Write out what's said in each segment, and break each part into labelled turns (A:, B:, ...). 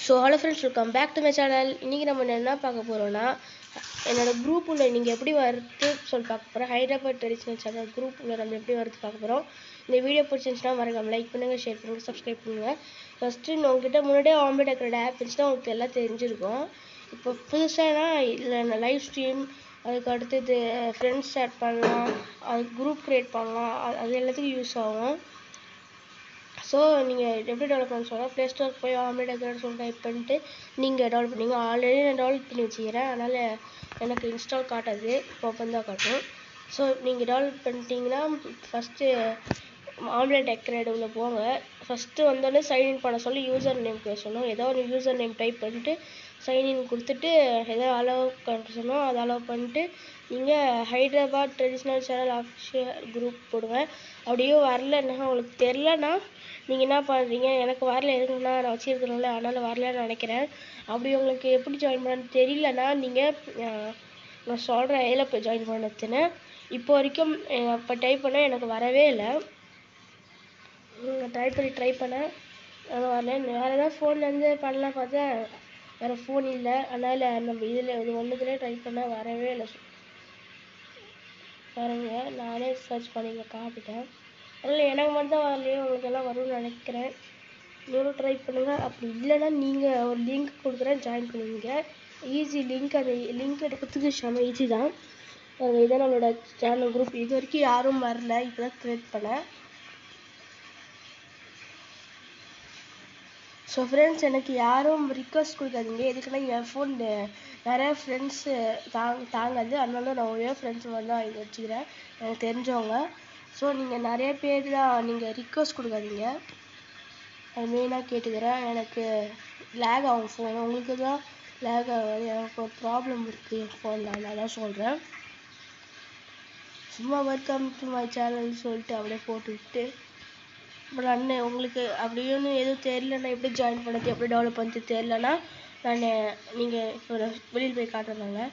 A: so hello friends welcome back to my channel இன்றைக்கி நம்ம என்ன பார்க்க போகிறோம்னா என்னோட குரூப் உள்ள நீங்கள் எப்படி வரது சொல்லி பார்க்க போகிறோம் ஹைதராபாத் ட்ரெடிஷ்னல் சேனல் குரூப் உள்ள நம்ம எப்படி வரது பார்க்க போகிறோம் இந்த வீடியோ பிடிச்சிருந்துச்சுன்னா மறக்காம லைக் பண்ணுங்கள் ஷேர் பண்ணுங்கள் சப்ஸ்கிரைப் பண்ணுங்கள் ஃபஸ்ட்டு உங்ககிட்ட முன்னாடியே ஆம்பேட் இருக்கிற ஆப் இருந்துச்சுன்னா உங்களுக்கு எல்லாம் தெரிஞ்சிருக்கும் இப்போ புதுசானா இல்லை லைவ் ஸ்ட்ரீம் அதுக்கு அடுத்தது ஃப்ரெண்ட்ஸ் ஆட் பண்ணலாம் அது குரூப் க்ரியேட் பண்ணலாம் அது அது எல்லாத்துக்கும் யூஸ் ஆகும் ஸோ நீங்கள் எப்படி டெவலப் பண்ண சொல்ல ப்ளே ஸ்டோர் போய் ஆம்லேட் அக்கௌண்ட் சொல்லி டைப் பண்ணிட்டு நீங்கள் டெவலப் பண்ணீங்க ஆல்ரெடி நான் டெவலப் பண்ணி வச்சுக்கிறேன் அதனால் எனக்கு இன்ஸ்டால் காட்டாது இப்போ ஓப்பன் தான் காட்டும் ஸோ நீங்கள் டெவலப் பண்ணிட்டீங்கன்னா ஃபஸ்ட்டு ஆம்லேட் டெக்கரேட் உள்ள போங்க ஃபஸ்ட்டு வந்தோடனே சைன்இன் பண்ண சொல்லி யூசர் நேம் பேசணும் ஏதோ ஒரு யூசர் நேம் டைப் பண்ணிட்டு சைன்இன் கொடுத்துட்டு எதோ அலோவ் பண்ண சொன்னோம் அதை அலோவ் பண்ணிட்டு நீங்கள் Hyderabad traditional channel official group போடுங்க அப்படியே வரலன்னா உங்களுக்கு தெரிலனா நீங்கள் என்ன பண்ணுறீங்க எனக்கு வரல எதுக்குன்னா நான் வச்சுருக்கணும்ல அதனால் வரலன்னு நினைக்கிறேன் அப்படி உங்களுக்கு எப்படி ஜாயின் பண்ணணும்னு தெரியலனா நீங்கள் நான் சொல்கிறேன் எதில் போய் ஜாயின் பண்ணதுன்னு இப்போ வரைக்கும் இப்போ டைப் பண்ண எனக்கு வரவே இல்லை ட்ரை பண்ணி ட்ரை பண்ணேன் அது வரல வேறு ஏதாவது ஃபோன்லேருந்து பண்ணலாம் பார்த்தா வேறு ஃபோன் இல்லை அதனால் நம்ம இதில் இது ஒன்றுத்துலேயே ட்ரை பண்ண வரவே இல்லை பாருங்க நானே சர்ச் பண்ணி இங்கே காப்பிட்டேன் அதனால் எனக்கு மட்டும் தான் வரலையே உங்களுக்கு எல்லாம் வரும்னு நினைக்கிறேன் நீங்களும் ட்ரை பண்ணுங்கள் அப்படி இல்லைன்னா நீங்கள் ஒரு லிங்க் கொடுக்குறேன் ஜாயின் பண்ணுவீங்க ஈஸி லிங்க் அந்த லிங்க் எடுக்கிறதுக்கு செம்ம ஈஸி தான் இதான் நம்மளோட சேனல் குரூப் இது வரைக்கும் யாரும் வரல இப்போ தான் க்ரியேட் பண்ணேன் ஸோ ஃப்ரெண்ட்ஸ் எனக்கு யாரும் ரிக்வஸ்ட் கொடுக்காதீங்க எதுக்குன்னா என் ஃபோன் நிறைய ஃப்ரெண்ட்ஸு தாங் தாங்காது அதனால நான் ஒரே ஃப்ரெண்ட்ஸ் மாதிரி தான் இது வச்சுக்கிறேன் எனக்கு தெரிஞ்சவங்க ஸோ நீங்கள் நிறைய பேர் தான் நீங்கள் ரிக்வஸ்ட் கொடுக்காதீங்க அது மெயினாக கேட்டுக்கிறேன் எனக்கு லேக் ஆகும் ஃபோன் உங்களுக்கு தான் லேக் ஆகாது எனக்கு ஒரு ப்ராப்ளம் இருக்குது என் ஃபோனில் அதனால தான் சொல்கிறேன் சும்மா வெல்கம் டு மை சேனல் சொல்லிட்டு அப்படியே போட்டு விட்டு அப்புறம் அண்ணன் உங்களுக்கு அப்படின்னு எதுவும் தெரிலனா எப்படி ஜாயின் பண்ணது எப்படி டெவலப் பண்ணது தெரிலனா நான் நீங்கள் இப்போ வெளியில் போய் காட்டுறாங்க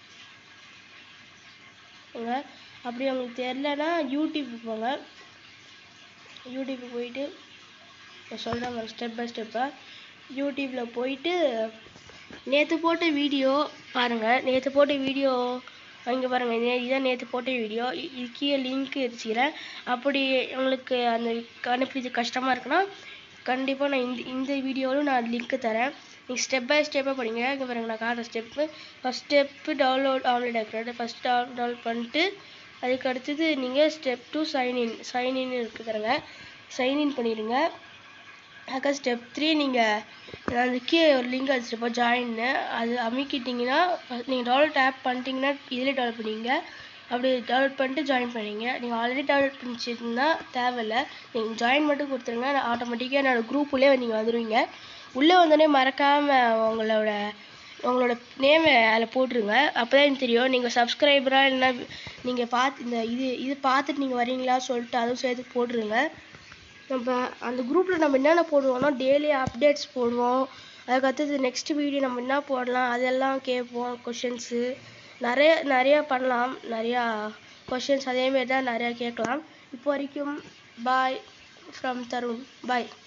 A: அப்படி உங்களுக்கு தெரிலனா யூடியூப் போங்க யூடியூப் போயிட்டு நான் சொல்கிறேன் ஸ்டெப் பை ஸ்டெப்பாக யூடியூப்பில் போயிட்டு நேற்று போட்ட வீடியோ பாருங்கள் நேற்று போட்ட வீடியோ இங்கே பாருங்கள் இது இதான் நேற்று போட்ட வீடியோ இது கீழே லிங்க் வச்சுக்கிறேன் அப்படி உங்களுக்கு அந்த அனுப்பிது கஷ்டமாக இருக்குன்னா கண்டிப்பாக நான் இந்த இந்த வீடியோவிலும் நான் லிங்க்கு தரேன் நீங்கள் ஸ்டெப் பை ஸ்டெப்பாக படிங்க இங்கே பாருங்கள் நான் காட்டுற step first step download online decorate first download பண்ணிட்டு அதுக்கு அடுத்தது நீங்கள் ஸ்டெப் டூ சைன்இன் சைன்இன் இருக்குது பாருங்க சைன்இன் பண்ணிடுங்க அதுக்கு ஸ்டெப் த்ரீ நீங்கள் அந்த கீழே ஒரு லிங்க் வச்சுருப்போம் ஜாயின்னு அது அமைக்கிட்டிங்கன்னா நீங்கள் டவுன்லோட் ஆப் பண்ணிட்டீங்கன்னா இதிலே டவுன்லோட் பண்ணுவீங்க அப்படி டவுன்லோட் பண்ணிட்டு ஜாயின் பண்ணிங்க நீங்கள் ஆல்ரெடி டவுன்லோட் பண்ணிச்சிருந்தா தேவையில்லை நீங்கள் ஜாயின் மட்டும் கொடுத்துருங்க ஆட்டோமேட்டிக்காக என்னோடய குரூப்புள்ளே நீங்கள் வந்துடுவீங்க உள்ளே வந்தோடனே மறக்காமல் உங்களோட உங்களோட நேமை அதில் போட்டுருங்க அப்போ தான் எனக்கு தெரியும் நீங்கள் சப்ஸ்கிரைபராக இல்லைன்னா நீங்கள் பார்த்து இந்த இது இது பார்த்துட்டு நீங்கள் வரீங்களா சொல்லிட்டு அதுவும் சேர்த்து போட்டுருங்க நம்ம அந்த குரூப்பில் நம்ம என்னென்ன போடுவோம்னா டெய்லி அப்டேட்ஸ் போடுவோம் அதுக்கு அடுத்தது நெக்ஸ்ட் வீடியோ நம்ம என்ன போடலாம் அதெல்லாம் கேட்போம் கொஷின்ஸு நிறைய நிறையா பண்ணலாம் நிறையா கொஷின்ஸ் அதேமாரி தான் நிறையா கேட்கலாம் இப்போ வரைக்கும் பாய் ஃப்ரம் தருண் பாய்